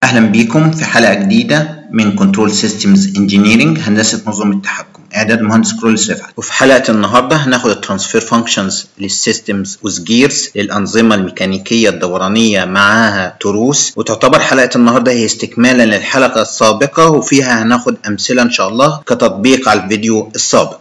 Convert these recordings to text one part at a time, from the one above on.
أهلا بيكم في حلقة جديدة من كنترول سيستمز انجينيرنج هندسة نظم التحكم إعداد مهندس كرولس رفعت وفي حلقة النهاردة هناخد الترانسفير فانكشنز للسيستمز وسجيرز للأنظمة الميكانيكية الدورانية معاها تروس وتعتبر حلقة النهاردة هي استكمالا للحلقة السابقة وفيها هناخد أمثلة إن شاء الله كتطبيق على الفيديو السابق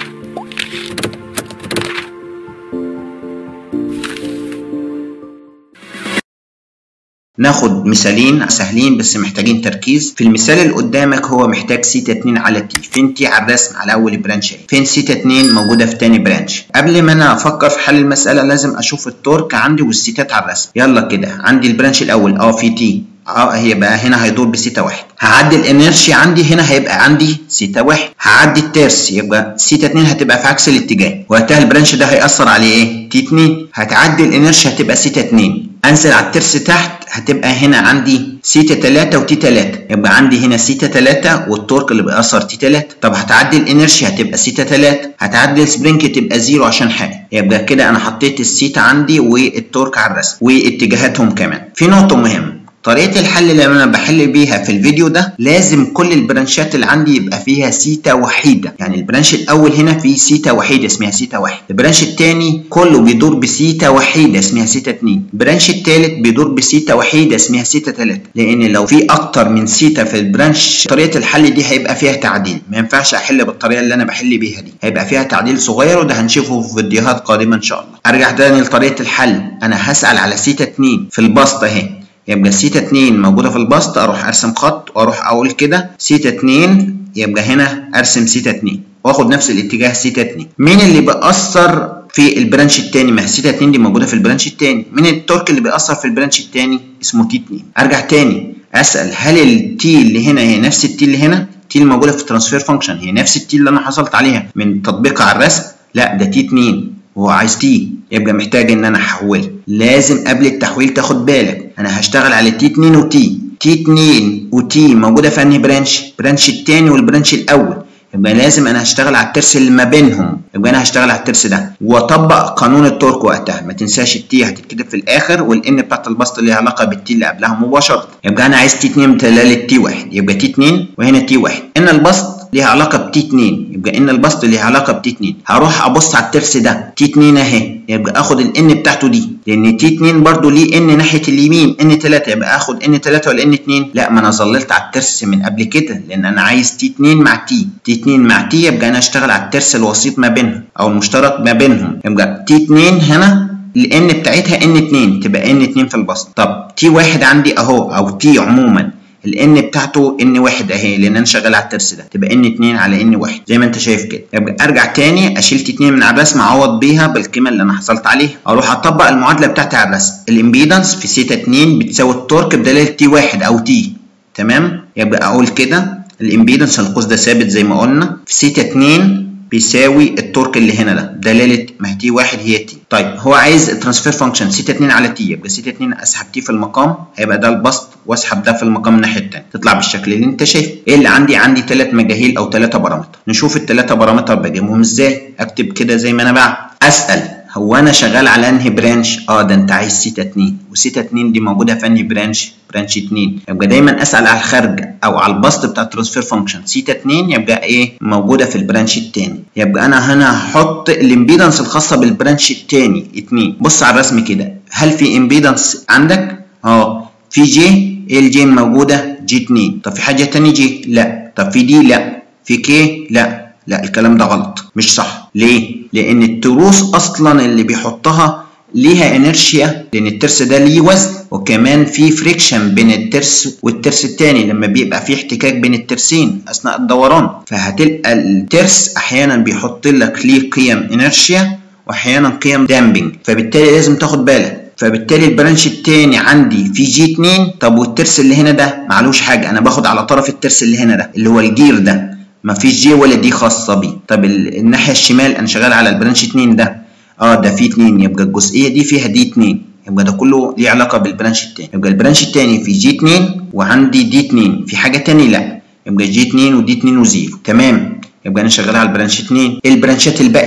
ناخد مثالين سهلين بس محتاجين تركيز في المثال اللي قدامك هو محتاج سيتا 2 على تي فين تي على الرسم على اول برانش فين سيتا 2 موجوده في تاني برانش قبل ما انا افكر في حل المساله لازم اشوف التورك عندي والسيتات على الرسم يلا كده عندي البرانش الاول اه في تي اه هيبقى هنا هيدور بسيتا واحد هعدي الانرشيا عندي هنا هيبقى عندي سيتا واحد هعدي الترس يبقى سيتا 2 هتبقى في عكس الاتجاه وقتها البرانش ده هيأثر عليه ايه؟ تي 2 هتعدي الانرشيا هتبقى سيتا 2 انزل على الترس تحت هتبقى هنا عندي سيتا 3 وتي 3 يبقى عندي هنا سيتا 3 والتورك اللي بيأثر تي 3 طب هتعدي الانرشيا هتبقى سيتا 3 هتعدي السبرينج تبقى زيرو عشان حاجه يبقى كده انا حطيت السيتا عندي والتورك على الرسم واتجاهاتهم كمان في نقطه مهمه طريقة الحل اللي أنا بحل بيها في الفيديو ده لازم كل البرانشات اللي عندي يبقى فيها سيتا وحيدة يعني البرانش الأول هنا فيه سيتا وحيدة اسمها سيتا واحد البرانش الثاني كله بيدور بسيتا وحيدة اسمها سيتا اتنين البرانش الثالث بيدور بسيتا وحيدة اسمها سيتا تلاتة لأن لو في أكتر من سيتا في البرانش طريقة الحل دي هيبقى فيها تعديل ما ينفعش أحل بالطريقة اللي أنا بحل بيها دي هيبقى فيها تعديل صغير وده هنشوفه في فيديوهات قادمة إن شاء الله أرجع تاني لطريقة الحل أنا هسأل على سيتا اتنين في البسط أهي يبقى سيتا 2 موجودة في البسط أروح أرسم خط وأروح أقول كده سيتا 2 يبقى هنا أرسم سيتا 2 وآخد نفس الاتجاه سيتا 2 مين اللي بيأثر في البرانش التاني ما سيتا 2 دي موجودة في البرانش التاني مين التورك اللي بيأثر في البرانش التاني اسمه تي 2 أرجع تاني أسأل هل التي اللي هنا هي نفس التي اللي هنا التي الموجودة في الترانسفير فانكشن هي نفس التي اللي أنا حصلت عليها من تطبيقها على الرسم لا ده تي 2 وهو عايز تي يبقى محتاج ان انا احولها لازم قبل التحويل تاخد بالك انا هشتغل على تي 2 وتي تي 2 وتي موجوده في انهي برانش برانش التاني والبرانش الاول يبقى لازم انا هشتغل على الترس اللي ما بينهم يبقى انا هشتغل على الترس ده واطبق قانون التورك وقتها ما تنساش التي هتتكتب في الاخر والان بتاعت البسط اللي ليها علاقه بالتي اللي قبلها مباشره يبقى انا عايز تي 2 بدلاله تي 1 يبقى تي 2 وهنا تي 1 ان البسط ليها علاقه بتي 2 يبقى ان البسط ليها علاقه بتي 2 هروح ابص على الترس ده تي 2 اهي يبقى اخد الان بتاعته دي لان تي 2 برضو ليه ان ناحيه اليمين ان 3 يبقى اخد ان 3 ولا ان 2 لا ما انا ظللت على الترس من قبل كده لان انا عايز تي 2 مع تي تي 2 مع تي يبقى انا اشتغل على الترس الوسيط ما بينهم او المشترك ما بينهم يبقى تي 2 هنا الان بتاعتها ان 2 تبقى ان 2 في البسط طب تي 1 عندي اهو او تي عموما الان بتاعته ان واحد اهي لان انا شغال على الترس ده تبقى ان 2 على ان واحد زي ما انت شايف كده يبقى ارجع تاني اشيل تي 2 من على الرسم اعوض بيها بالقيمه اللي انا حصلت عليها اروح اطبق المعادله بتاعتي على الرسم الامبيدنس في سيتا 2 بتساوي التورك بدلاله تي 1 او تي تمام يبقى اقول كده الامبيدنس القوس ده ثابت زي ما قلنا في سيتا 2 بيساوي التورك اللي هنا ده دلاله ما هي تي 1 هي تي طيب هو عايز الترانسفير فانكشن سيتا 2 على تي يبقى سيتا 2 اسحب تي في المقام هيبقى ده البسط واسحب ده في المقام الناحيه الثانيه تطلع بالشكل اللي انت شايفه ايه اللي عندي عندي ثلاث مجاهيل او ثلاثه بارامتر نشوف الثلاثه بارامتر بجيبهم ازاي اكتب كده زي ما انا بعمل اسال هو انا شغال على انهي برانش اه ده انت عايز سيتا 2 وسيتا 2 دي موجوده في انهي برانش برانش 2 يبقى دايما اسال على الخارج او على البسط بتاع الترانسفير فانكشن سيتا 2 يبقى ايه موجوده في البرانش الثاني يبقى انا هنا هحط الامبيدنس الخاصه بالبرانش الثاني 2 بص على الرسم كده هل في امبيدنس عندك اه في جي ايه الجي موجوده جي 2 طب في حاجه ثانيه جي لا طب في دي لا في كي لا لا الكلام ده غلط مش صح ليه لان التروس اصلا اللي بيحطها ليها انرشيا لان الترس ده ليه وزن وكمان في فريكشن بين الترس والترس الثاني لما بيبقى في احتكاك بين الترسين اثناء الدوران فهتلقى الترس احيانا بيحط لك ليه قيم انرشيا واحيانا قيم دامبنج فبالتالي لازم تاخد بالك فبالتالي البرانش التاني عندي في جي 2 طب والترس اللي هنا ده معلوش حاجه انا باخد على طرف الترس اللي هنا ده اللي هو الجير ده مفيش جي ولا دي خاصه بيه طب الناحيه الشمال انا شغال على البرانش 2 ده اه ده فيه 2 يبقى الجزئيه دي فيها دي 2 يبقى ده كله ليه علاقه بالبرانش التاني يبقى البرانش التاني في جي 2 وعندي دي 2 في حاجه تاني لا يبقى جي 2 ودي 2 وزيرو تمام يبقى انا شغال على البرانش 2 البرانشات الباقيه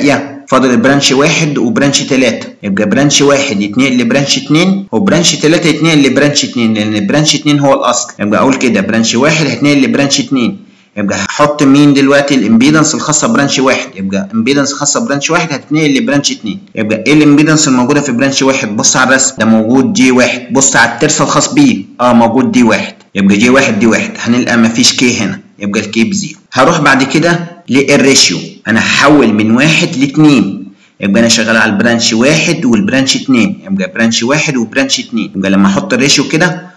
فاضل البرانش واحد وبرانش تلاتة يبقى برانش واحد يتنقل لبرانش اتنين وبرانش تلاتة يتنقل لبرانش اتنين لان برانش اتنين هو الاصل يبقى اقول كده برانش واحد هيتنقل لبرانش اتنين يبقى هحط مين دلوقتي الامبيدنس الخاصه برانش واحد يبقى امبيدنس خاصه برانش واحد هتتنقل لبرانش اتنين يبقى ايه الامبيدنس الموجوده في برانش واحد بص على الرسم ده موجود جي واحد بص على الترس الخاص بيه اه موجود دي واحد يبقى جي واحد دي واحد هنلقى مفيش كي هنا يبقى الكي بزيرو هروح بعد كده للريشيو انا هحول من واحد لاتنين يبقى انا شغال على البرانش واحد والبرانش اتنين يبقى برانش واحد وبرانش اتنين يبقى لما احط الريشيو كده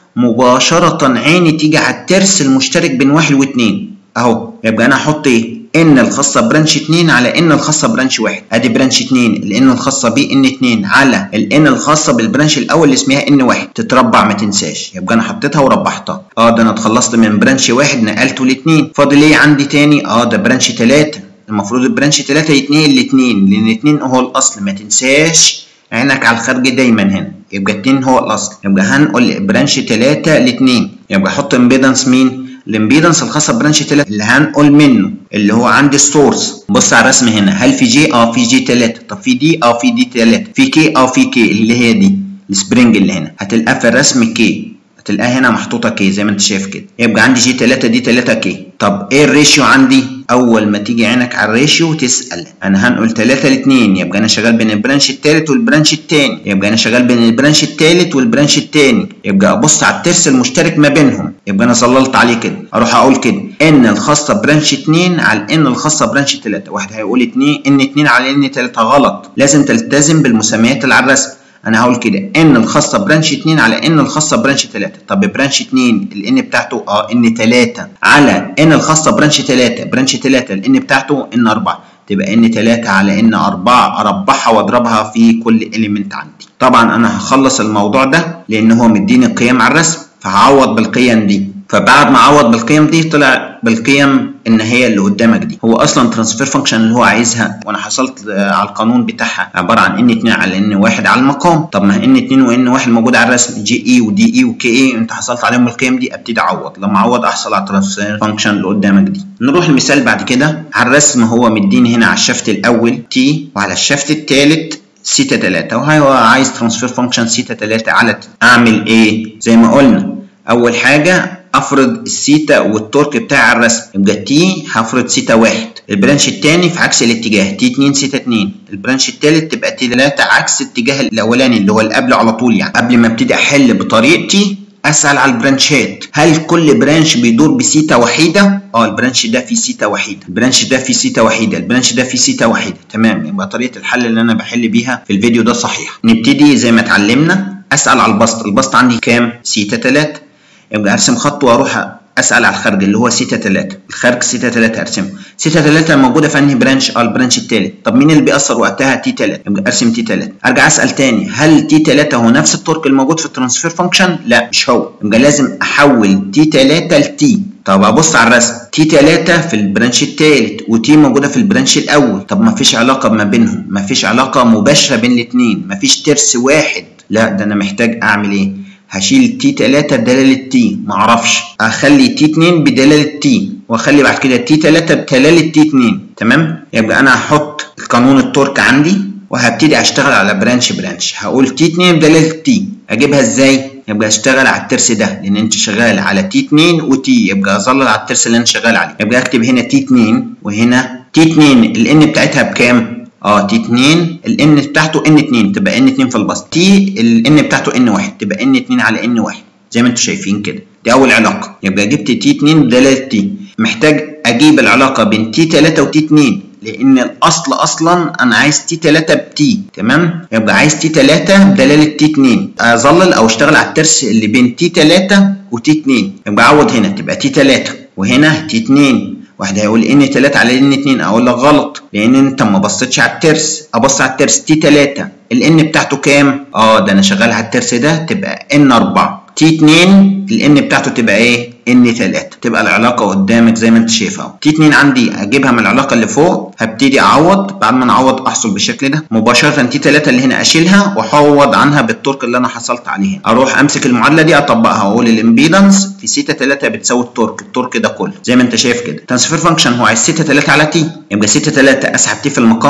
مباشرة عيني تيجي على الترس المشترك بين واحد واتنين اهو يبقى انا احط ايه ان الخاصه برانش 2 على ان الخاصه برانش 1 ادي برانش 2 الان الخاصه بي ان 2 على الان الخاصه بالبرانش الاول اللي اسمها ان 1 تتربع ما تنساش يبقى انا حطيتها وربحتها اه ده انا اتخلصت من برانش 1 نقلته ل 2 فاضل ايه عندي تاني اه ده برانش 3 المفروض البرانش 3 يتنقل ل 2 لان 2 هو الاصل ما تنساش عينك على الخارج دايما هنا يبقى 2 هو الاصل يبقى هنقل برانش 3 ل 2 يبقى احط امبيدنس مين الامبيدنس الخاصه برانش 3 اللي هنقول منه اللي هو عندي السورس بص على الرسم هنا هل في جي اه في جي 3 طب في دي اه في دي 3 في كي اه في كي اللي هي دي السبرينج اللي هنا هتلقاها في الرسم كي هتلاقيها هنا محطوطه كي زي ما انت شايف كده يبقى عندي جي 3 دي 3 كي طب ايه الريشيو عندي اول ما تيجي عينك على الريشيو تسال انا هنقول 3 ل 2 يبقى انا شغال بين البرانش الثالث والبرانش الثاني يبقى انا شغال بين البرانش الثالث والبرانش الثاني يبقى ابص على الترس المشترك ما بينهم يبقى انا ظللت عليه كده اروح اقول كده ان الخاصه برانش 2 على ان الخاصه برانش 3 واحد هيقول 2 ان 2 على ان 3 غلط لازم تلتزم بالمسميات اللي على الرسم انا هقول كده ان الخاصه برانش 2 على ان الخاصه برانش 3 طب برانش 2 الان بتاعته اه ان 3 على ان الخاصه برانش 3 برانش 3 الان بتاعته ان 4 تبقى ان 3 على ان 4 اربعها واضربها في كل اليمنت عندي طبعا انا هخلص الموضوع ده لان هو مديني قيم على الرسم فهعوض بالقيم دي فبعد ما اعوض بالقيم دي طلع بالقيم النهائيه اللي قدامك دي هو اصلا ترانسفير فانكشن اللي هو عايزها وانا حصلت على القانون بتاعها عباره عن ان 2 على ان 1 على المقام طب ما ان 2 وان 1 موجود على الرسم جي اي ودي اي وكي اي انت حصلت عليهم القيم دي ابتدي اعوض لما اعوض احصل على الترانسفير فانكشن اللي قدامك دي نروح لمثال بعد كده على الرسم هو مديني هنا على الشفت الاول تي وعلى الشفت الثالث سيتا 3 وهو عايز ترانسفير فانكشن سيتا 3 على تي اعمل ايه زي ما قلنا اول حاجه افرض السيتا والتورك بتاع الرسم يبقى تي هفرض سيتا واحد البرانش الثاني في عكس الاتجاه تي 2 سيتا 2 البرانش الثالث تبقى تي 3 عكس الاتجاه الاولاني اللي هو اللي قبله على طول يعني قبل ما ابتدي احل بطريقتي اسال على البرانشات هل كل برانش بيدور بسيتا وحيده اه البرانش ده فيه سيتا وحيده البرانش ده فيه سيتا وحيده البرانش ده فيه سيتا وحيده تمام يبقى طريقه الحل اللي انا بحل بيها في الفيديو ده صحيح نبتدي زي ما اتعلمنا اسال على البسط البسط عندي كام سيتا 3 يبقى ارسم خط واروح اسال على الخارج اللي هو سيتا 3 الخارج سيتا 3 ارسمه سيتا 3 موجوده في انهي برانش اه البرانش الثالث طب مين اللي بيأثر وقتها تي 3 يبقى ارسم تي 3 ارجع اسال تاني هل تي 3 هو نفس التورك الموجود في الترانسفير فانكشن لا مش هو يبقى لازم احول تي 3 لتي طب ابص على الرسم تي 3 في البرانش الثالث وتي موجوده في البرانش الاول طب ما فيش علاقه ما بينهم ما فيش علاقه مباشره بين الاثنين ما فيش ترس واحد لا ده انا محتاج اعمل ايه هشيل تي 3 بدلاله تي معرفش اخلي تي 2 بدلاله تي واخلي بعد كده تي 3 بدلاله تي 2 تمام يبقى انا هحط قانون التورك عندي وهبتدي اشتغل على برانش برانش هقول تي 2 بدلاله تي اجيبها ازاي يبقى اشتغل على الترس ده لان انت شغال على تي 2 وتي يبقى اظلل على الترس اللي انا شغال عليه يبقى اكتب هنا تي 2 وهنا تي 2 الان بتاعتها بكام اه تي 2 الان بتاعته ان 2 تبقى ان 2 في البسط تي الان بتاعته ان 1 تبقى ان 2 على ان 1 زي ما انتم شايفين كده دي اول علاقه يبقى جبت تي 2 بدلاله تي محتاج اجيب العلاقه بين تي 3 وتي 2 لان الاصل اصلا انا عايز تي 3 بتي تمام يبقى عايز تي 3 بدلاله تي 2 اظلل او اشتغل على الترس اللي بين تي 3 وتي 2 يبقى اعوض هنا تبقى تي 3 وهنا تي 2 واحد هيقول ان 3 على ان 2 اقول لك غلط لان انت ما بصيتش على الترس ابص على الترس تي 3 الان بتاعته كام اه ده انا شغال على الترس ده تبقى ان 4 تي 2 الان بتاعته تبقى ايه ان 3 تبقى العلاقه قدامك زي ما انت شايف اهو تي 2 عندي اجيبها من العلاقه اللي فوق هبتدي اعوض بعد ما نعوض احصل بالشكل ده مباشره تي 3 اللي هنا اشيلها واحوض عنها بالتورك اللي انا حصلت عليه اروح امسك المعادله دي اطبقها واقول الامبيدنس في سيتا 3 بتساوي التورك التورك ده كله زي ما انت شايف كده ترانسفير فانكشن هو عايز سيتا 3 على تي يبقى سيتا 3 اسحب تي في المقام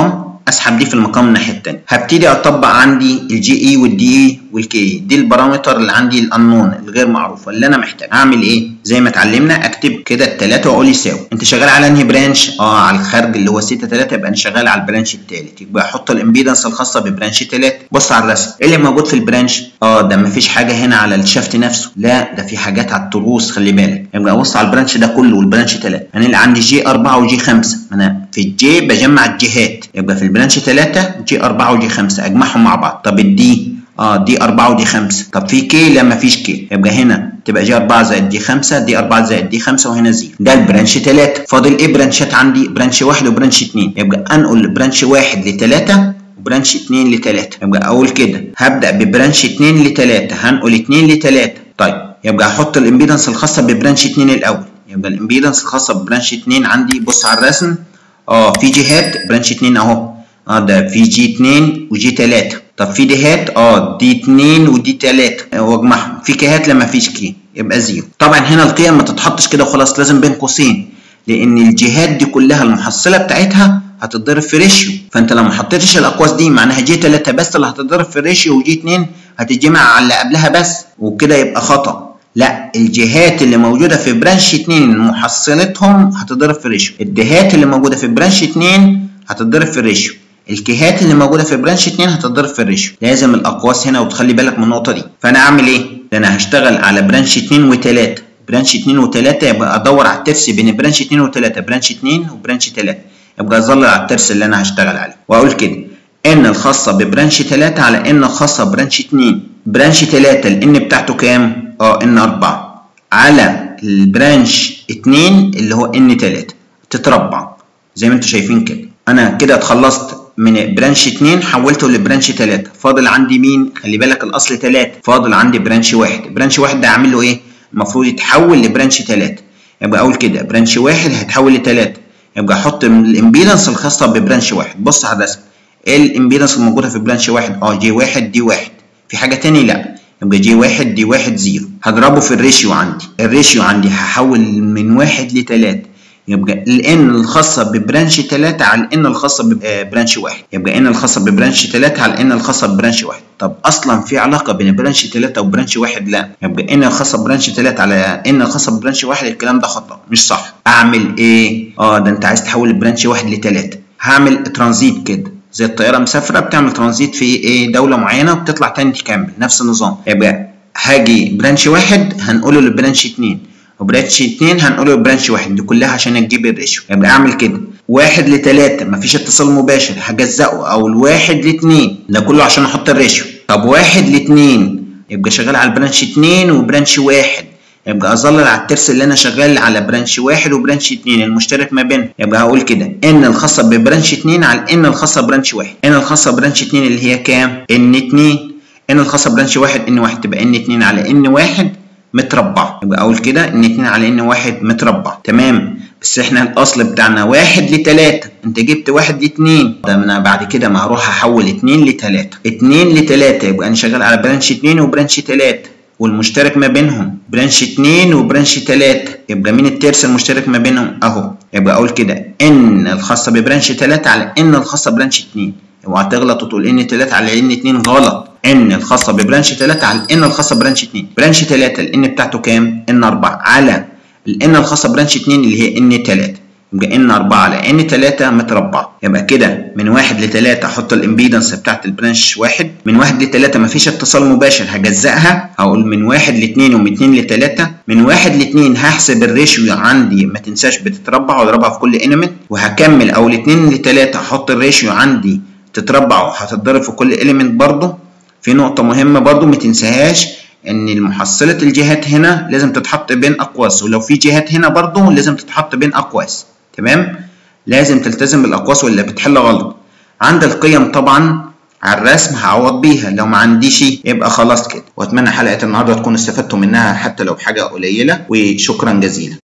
اسحب دي في المقام الناحيه الثانيه هبتدي اطبق عندي الجي اي والدي اي والكي دي البارامتر اللي عندي الانون الغير معروفه اللي انا محتاج اعمل ايه زي ما اتعلمنا اكتب كده الثلاثه واقول يساوي انت شغال على انهي برانش اه على الخارج اللي هو سيتا 3 يبقى انا شغال على البرانش الثالث يبقى احط الامبيدنس الخاصه ببرانش 3 بص على الرسم ايه اللي موجود في البرانش اه ده مفيش حاجه هنا على الشافت نفسه لا ده في حاجات على التروس خلي بالك يبقى ابص على البرانش ده كله والبرانش 3 انا اللي عندي جي 4 وجي 5 انا في الجي بجمع الجهات يبقى في البرانش 3 جي 4 وجي 5 اجمعهم مع بعض طب الدي اه دي 4 ودي 5 طب في كي لا مفيش كي يبقى هنا تبقى جي 4 زائد دي 5 دي 4 زائد دي 5 وهنا زيرو ده البرانش 3 فاضل ايه برانشات عندي برانش 1 وبرانش 2 يبقى انقل برانش 1 ل 3 وبرانش 2 ل 3 يبقى اقول كده هبدا ببرانش 2 ل 3 هنقل 2 ل 3 طيب يبقى احط الامبيدنس الخاصه ببرانش 2 الاول يبقى الامبيدنس الخاصه ببرانش 2 عندي بص على الرسم اه في جهات برانش 2 اهو اه ده في جي 2 وجي 3 طب في ديهات اه دي 2 ودي 3 واجمعهم في كيهات لما فيش كي يبقى زيرو طبعا هنا القيم ما تتحطش كده وخلاص لازم بين قوسين لان الجهات دي كلها المحصله بتاعتها هتتضرب في ريشيو فانت لو ما حطيتش الاقواس دي معناها جي 3 بس اللي هتتضرب في الريشيو وجي 2 هتتجمع على اللي قبلها بس وكده يبقى خطا لا الجهات اللي موجوده في برانش 2 محصلتهم هتضرب في الريشيو الجهات اللي موجوده في برانش 2 هتتضرب في الريشيو الكيهات اللي موجوده في برانش 2 هتتضرب في الريشيو لازم الاقواس هنا وتخلي بالك من النقطه دي فانا اعمل ايه ده انا هشتغل على برانش 2 و3 برانش 2 و3 يبقى ادور على الترس بين برانش 2 و3 برانش 2 وبرانش 3 يبقى اظل على الترس اللي انا هشتغل عليه واقول كده ان الخاصه ببرانش 3 على ان الخاصه ببرانش 2 برانش 3 الان بتاعته كام اه ان 4 على البرانش 2 اللي هو ان 3 تتربع زي ما انتم شايفين كده انا كده اتخلصت من برانش 2 حولته لبرانش 3 فاضل عندي مين خلي بالك الاصل 3 فاضل عندي برانش 1 برانش 1 ده اعمل له ايه المفروض يتحول لبرانش 3 يبقى اقول كده برانش 1 هيتحول ل 3 يبقى احط الامبيدنس الخاصه ببرانش 1 بص على الرسم ايه الامبيدنس الموجوده في برانش 1 اه جي 1 دي 1 في حاجه تاني لا يبقى جي 1 دي 1 0 هضربه في الريشيو عندي الريشيو عندي هحول من 1 ل 3 يبقى الان الخاصه ببرانش 3 على الان الخاصه ببرانش 1 يبقى ان الخاصه ببرانش 3 على الان الخاصه ببرانش 1 طب اصلا في علاقه بين برانش 3 وبرانش 1 لا يبقى ان الخاصه ببرانش 3 على ان الخاصه ببرانش 1 الكلام ده خطا مش صح اعمل ايه اه ده انت عايز تحول البرانش 1 ل 3 هعمل ترانزيت كده زي الطياره مسافره بتعمل ترانزيت في ايه دوله معينه وبتطلع تاني تكمل نفس النظام يبقى هاجي برانش 1 هنقوله لبرانش 2 وبرانش 2 هنقوله برانش 1 دي كلها عشان تجيب الريشيو يبقى اعمل كده 1 ل 3 مفيش اتصال مباشر هجزأه او الواحد ل 2 ده كله عشان احط الريشيو طب 1 ل 2 يبقى شغال على البرانش 2 وبرانش 1 يبقى اظلل على الترس اللي انا شغال على برانش 1 وبرانش 2 المشترك ما بينهم يبقى هقول كده ان الخاصه ببرانش 2 على ان الخاصه ببرانش 1 ان الخاصه ببرانش 2 اللي هي كام ان 2 ان الخاصه ببرانش 1 ان 1 تبقى ان 2 على ان 1 متربع يبقى اقول كده ان 2 على ان 1 متربع تمام بس احنا الاصل بتاعنا 1 ل 3 انت جبت 1 ل 2 ده انا بعد كده ما هروح احول 2 ل 3 2 ل 3 يبقى انا شغال على برانش 2 وبرانش 3 والمشترك ما بينهم برانش 2 وبرانش 3 يبقى مين الترس المشترك ما بينهم اهو يبقى اقول كده ان الخاصه ببرانش 3 على ان الخاصه ببرانش 2 اوعى تغلط وتقول ان 3 على ان 2 غلط ان الخاصه ببرانش 3 على ان الخاصه ببرانش 2 برانش 3 الان بتاعته كام ان 4 على الان الخاصه ببرانش 2 اللي هي ان 3 يبقى ان 4 على ان 3 متربع يبقى كده من 1 ل 3 احط الامبيدنس بتاعت البرانش 1 من 1 ل 3 مفيش اتصال مباشر هجزأها هقول من 1 ل 2 ومن 2 ل 3 من 1 ل 2 هحسب الريشيو عندي ما تنساش بتتربع واضربها في كل انيمنت وهكمل او ال 2 ل 3 احط الريشيو عندي تتربع وهتتضرب في كل اليمنت برضه في نقطة مهمة برضو ما تنساهاش ان محصلة الجهات هنا لازم تتحط بين اقواس ولو في جهات هنا برضو لازم تتحط بين اقواس تمام لازم تلتزم بالاقواس ولا بتحل غلط عند القيم طبعا على الرسم هعوض بيها لو ما عنديش يبقى خلاص كده واتمنى حلقة النهارده تكونوا استفدتوا منها حتى لو بحاجة قليلة وشكرا جزيلا